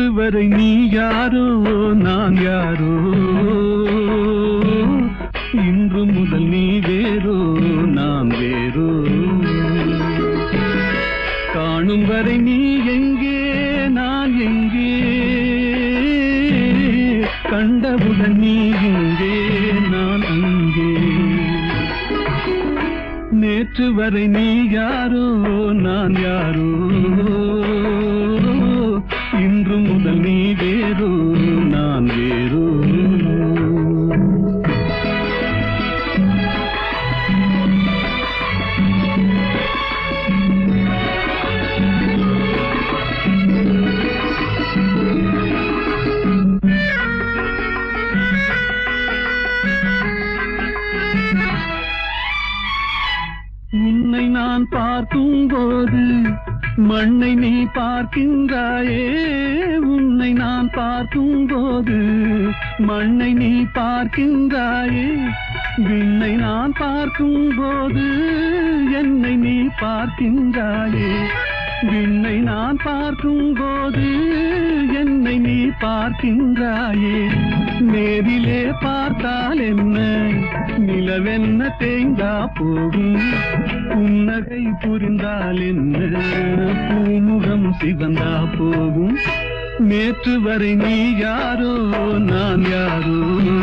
வரை நீ யாரோ நான் யாரோ இன்று முதல் நீ வேறோ நான் வேறோ காணும் வரை நீ எங்கே நான் எங்கே கண்டவுடன் நீ இங்கே நான் அங்கே நேற்று வரை நீ யாரோ நான் யாரோ இன்று முதல் நீ வேறோ நான் வேறோ உன்னை நான் பார்க்கும் போது மண்ணை நீ பார்க்கின்றாயே உன்னை நான் பார்க்கும் போது மண்ணை நீ பார்க்கின்றாயே விண்ணை நான் பார்க்கும் போது என்னை நீ பார்க்கின்றாயே விண்ணை நான் பார்க்கும் போது என்னை நீ பார்க்கின்றாயே நேரிலே பார்த்தால் என்ன நிலவென்ன தேய்ந்தா போகும் புன்னகை புரிந்தால் என்ன பூமுகம் சிவந்தா போகும் நேற்று வரை நீ யாரோ நான் யாரோ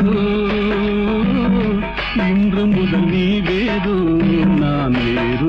இன்று முதல் நீ வேறோ நான் வேறோ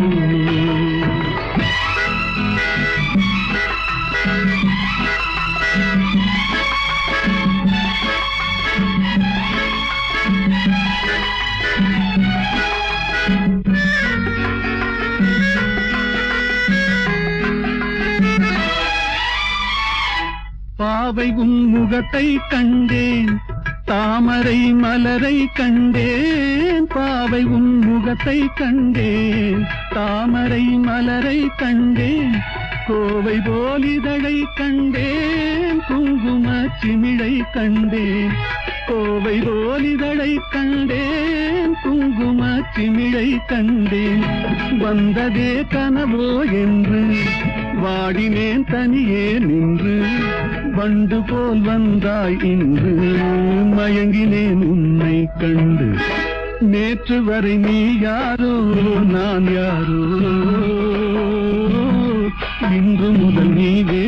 பாவை உன் முகத்தை கண்டேன் தாமரை மலரை கண்டேன் பாவை உன் முகத்தை கண்டேன் தாமரை மலரை கண்டேன் கோவை போலிதழை கண்டேன் குங்கும சிமிழை கண்டேன் கோவை போலிதழை கண்டேன் குங்கும சிமிழை கண்டேன் வந்ததே கனவோ என்று வாடினேன் தனியே நின்று வண்டு போல் வந்தாய் இன்று மயங்கினேன் உன்னை கண்டு நேற்று வரை நீ யாரோ நான் யாரோ இன்று முதல் நீ